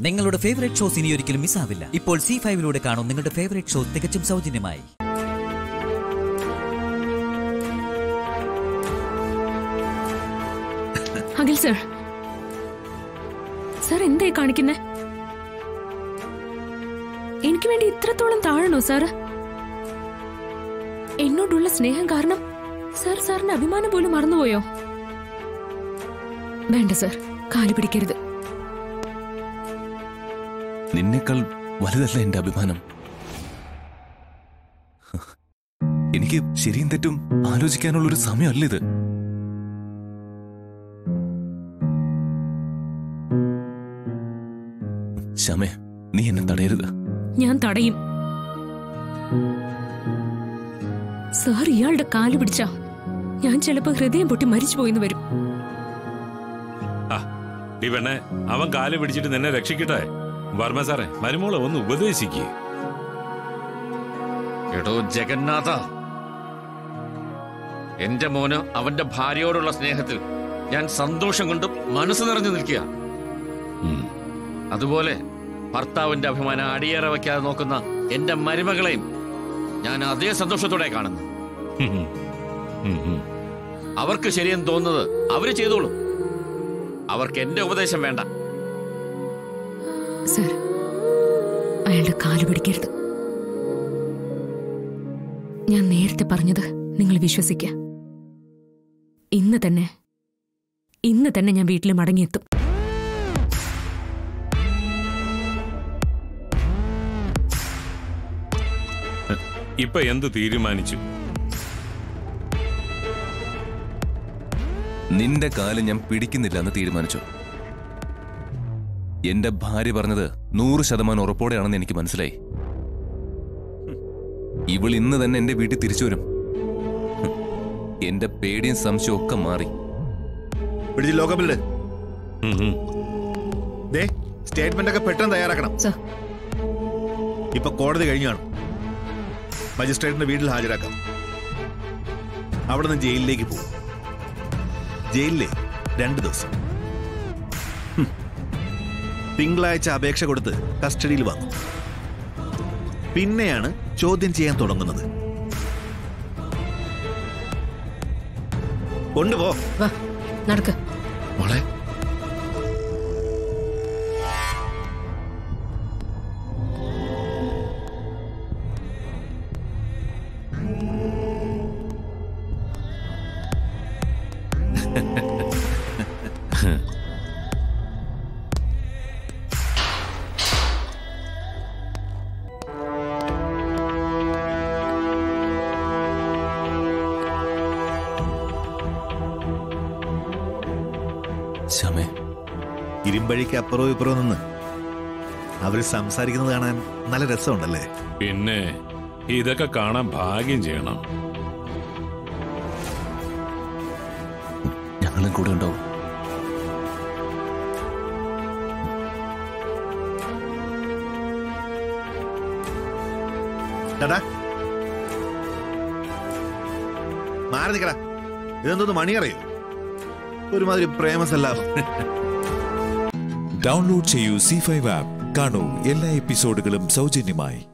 നിങ്ങളുടെ favourite shows ഇനി ഒരിക്കലും മിസ്സാവില്ല ഇപ്പോൾ സി ഫൈവിലൂടെ കാണും നിങ്ങളുടെ ഫേവറേറ്റ് ഷോ തികച്ചും സൗജന്യമായി അഖിൽ സർ സർ എന്തായി കാണിക്കുന്നേ എനിക്ക് വേണ്ടി ഇത്രത്തോളം താഴണോ സാർ എന്നോടുള്ള സ്നേഹം കാരണം സർ സാറിന്റെ അഭിമാനം പോലും മറന്നുപോയോ വേണ്ട സർ കാലു പിടിക്കരുത് നിന്നേക്കാൾ വലുതല്ല എന്റെ അഭിമാനം എനിക്ക് ശരിയും തെറ്റും ആലോചിക്കാനുള്ള ഒരു സമയമല്ല ഇത് ശമേ നീ എന്നെ തടയരുത് ഞാൻ തടയും സാർ ഇയാളുടെ കാല് പിടിച്ചാ ഞാൻ ചിലപ്പോ ഹൃദയം പൊട്ടി മരിച്ചു പോയിന്ന് വരും ആ ഡി പെണ്ണെ അവൻ കാല് പിടിച്ചിട്ട് നിന്നെ രക്ഷിക്കട്ടെ വർമ്മ സാറേ മരുമോളെ ഒന്ന് ഉപദേശിക്ക് എടോ ജഗന്നാഥ എന്റെ മോന് അവന്റെ ഭാര്യയോടുള്ള സ്നേഹത്തിൽ ഞാൻ സന്തോഷം കൊണ്ട് മനസ്സ് നിറഞ്ഞു നിൽക്കുക ഉം. അതുപോലെ ഭർത്താവിന്റെ അഭിമാനം അടിയേറെ വയ്ക്കാതെ നോക്കുന്ന എന്റെ മരുമകളെയും ഞാൻ അതേ സന്തോഷത്തോടെ കാണുന്നു ഉം. ഉം, ഉം. അവർക്ക് ശരിയെന്ന് തോന്നുന്നത് അവര് ചെയ്തോളൂ അവർക്ക് എന്റെ ഉപദേശം വേണ്ട സർ അയാളുടെ കാല് പിടിക്കരുത് ഞാൻ നേരത്തെ പറഞ്ഞത് നിങ്ങൾ വിശ്വസിക്ക ഇന്ന് തന്നെ ഇന്ന് തന്നെ ഞാൻ വീട്ടിൽ മടങ്ങിയെത്തും ഇപ്പൊ എന്ത് തീരുമാനിച്ചു നിന്റെ കാല് ഞാൻ പിടിക്കുന്നില്ല എന്ന് തീരുമാനിച്ചു എന്റെ ഭാര്യ പറഞ്ഞത് നൂറ് ശതമാനം ഉറപ്പോടെയാണെന്ന് എനിക്ക് മനസ്സിലായി ഇവൾ ഇന്ന് തന്നെ എന്റെ വീട്ടിൽ തിരിച്ചു വരും എന്റെ പേടിയും സംശയവും ഒക്കെ മാറി പിടിച്ച് ലോക്കപ്പിലിട് ഉം, ഉം. ദേ സ്റ്റേറ്റ്മെന്റ് ഒക്കെ പെട്ടെന്ന് തയ്യാറാക്കണം സർ ഇപ്പൊ കോടതി കഴിഞ്ഞു കാണും മജിസ്ട്രേറ്റിന്റെ വീട്ടിൽ ഹാജരാക്കാം അവിടെ നിന്ന് ജയിലിലേക്ക് പോകും ജയിലിലെ രണ്ട് ദിവസം ഹും. തിങ്കളാഴ്ച അപേക്ഷ കൊടുത്ത് കസ്റ്റഡിയിൽ വന്നു പിന്നെയാണ് ചോദ്യം ചെയ്യാൻ തുടങ്ങുന്നത് കൊണ്ടുപോ വാ നടക്ക് മോളെ ശമേ ഇരുമ്പഴിക്ക് അപ്പുറവും ഇപ്പുറവും നിന്ന് അവര് സംസാരിക്കുന്നത് കാണാൻ നല്ല രസമുണ്ടല്ലേ പിന്നെ ഇതൊക്കെ കാണാൻ ഭാഗ്യം ചെയ്യണം ഞങ്ങളും കൂടെ ഉണ്ടാവും ടാടാ മാറി നിക്കടാ ഇതെന്തോന്ന് മണി അറിയോ ഒരുമാതിരി പ്രേമസല്ലാപം ഡൗൺലോഡ് ചെയ്യൂ സി ഫൈവ് ആപ്പ് കാണൂ എല്ലാ എപ്പിസോഡുകളും സൗജന്യമായി